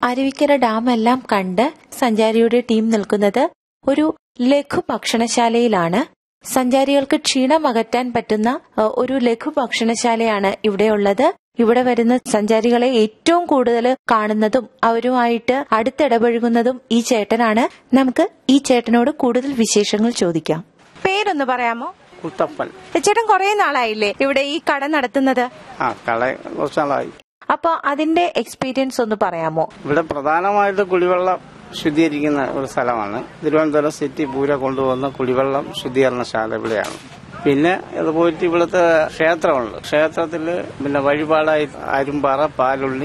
Aruvikkara dam എല്ലാം കണ്ട് സഞ്ചാരിയുടെ team നിൽക്കുന്നത് ഒരു ലഘു ഭക്ഷണശാലയിലാണ് സഞ്ചാരികൾക്ക് ക്ഷീണം അകറ്റാൻ പറ്റുന്ന ഏഹ്, ഒരു ലഘു ഭക്ഷണശാലയാണ് ഇവിടെയുള്ളത് ഇവിടെ വരുന്ന സഞ്ചാരികളെ ഏറ്റവും കൂടുതൽ കാണുന്നതും അവരുമായിട്ട് അടുത്തിടപഴകുന്നതും ഈ ചേട്ടനാണ് നമുക്ക് ഈ ചേട്ടനോട് കൂടുതൽ വിശേഷങ്ങൾ ചോദിക്കാം പേരൊന്ന് പറയാമോ കുട്ടപ്പൻ ചേട്ടൻ കുറെ നാളായില്ലേ ഇവിടെ ഈ കട നടത്തുന്നത് ആ കട കുറച്ച് നാളായി അപ്പൊ അതിന്റെ എക്സ്പീരിയൻസ് ഒന്ന് പറയാമോ ഇവിടെ പ്രധാനമായിട്ട് കുടിവെള്ളം ശുദ്ധീകരിക്കുന്ന ഒരു സ്ഥലമാണ് തിരുവനന്തപുരം സിറ്റി പൂര കൊണ്ടുപോകുന്ന കുടിവെള്ളം ശുദ്ധീകരണശാല ഇവിടെയാണ് പിന്നെ ഇത് പോയിട്ട് ഇവിടുത്തെ ക്ഷേത്രമുണ്ട് ക്ഷേത്രത്തിൽ പിന്നെ വഴിപാടായി അരുമ്പാറ പാലുള്ളി